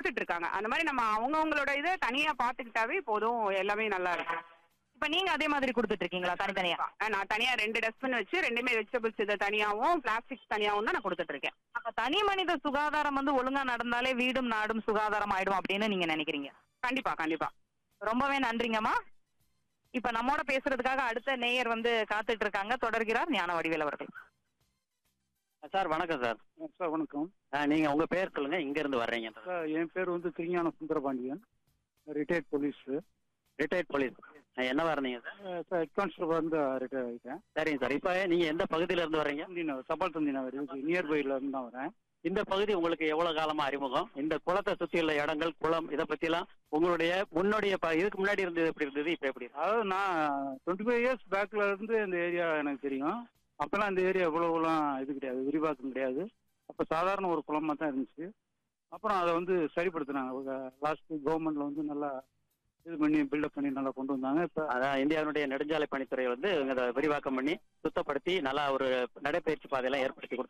கொடுத்துட்டு இருக்காங்க அந்த மாதிரி நம்ம அவங்கவங்களோட இதை தனியா பாத்துக்கிட்டாவே போதும் எல்லாமே நல்லா இருக்கும் இப்ப நீங்க அதே மாதிரி கொடுத்துட்டு இருக்கீங்களா தனித்தனியா அஹ் நான் தனியா ரெண்டு டஸ்ட்பின் வச்சு ரெண்டுமே வெஜிடபிள்ஸ் இதை தனியாவும் பிளாஸ்டிக்ஸ் தனியாவும் தான் நான் கொடுத்துட்டு இருக்கேன் அப்ப தனி மனித சுகாதாரம் வந்து ஒழுங்கா நடந்தாலே வீடும் நாடும் சுகாதாரம் ஆயிடும் அப்படின்னு நீங்க நினைக்கிறீங்க கண்டிப்பா கண்டிப்பா ரொம்பவே நன்றிங்கம்மா இப்ப நம்மோட பேசுறதுக்காக அடுத்த நேயர் வந்து காத்துட்டு இருக்காங்க தொடர்கிறார் ஞான வடிவேல் அவர்கள் சார் வணக்கம் சார் சார் வணக்கம் ஆ, நீங்க உங்க பேர் சொல்லுங்க இங்க இருந்து வர்றீங்க சார் என் பேர் வந்து Thirugnana Sundarapandian retired police retired police என்னவா இருந்தீங்க சார் சார் ஹெட் கான்ஸ்டபிள் வந்து ரிட்டையர் ஆகிட்டேன் சரிங்க சார் இப்போ நீங்க எந்த பகுதியில இருந்து வர்றீங்க தந்தி நகர் தபால் தந்தி நகர் இதுக்கு நியர்பைல இருந்து தான் வரேன் இந்த பகுதி உங்களுக்கு எவ்வளவு காலமா அறிமுகம் இந்த குளத்தை சுத்தி உள்ள இடங்கள் குளம் இதை பத்தி எல்லாம் உங்களுடைய முன்னுடைய ப- இதுக்கு முன்னாடி இருந்தது எப்படி இருந்தது இப்ப எப்படி இருக்கு? அதாவது நான் டுவெண்ட்டி ஃபைவ் இயர்ஸ் பேக்ல இருந்து இந்த ஏரியா எனக்கு தெரியும் அப்பெல்லாம் இந்த ஏரியா இவ்வளவுலாம் இது கிடையாது விரிவாக்கம் கிடையாது அப்போ சாதாரண ஒரு குளமா தான் இருந்துச்சு அப்புறம் அதை வந்து சரிப்படுத்தினாங்க லாஸ்ட் கவர்மெண்ட்ல வந்து நல்லா இது பண்ணி பில்டப் பண்ணி நல்லா கொண்டு வந்தாங்க இப்போ அதான் இந்தியாவினுடைய நெடுஞ்சாலை பணித்துறை வந்து இதை விரிவாக்கம் பண்ணி சுத்தப்படுத்தி நல்லா ஒரு நடைப்பயிற்சி பாதையெல்லாம் ஏற்படுத்தி கொடுத்து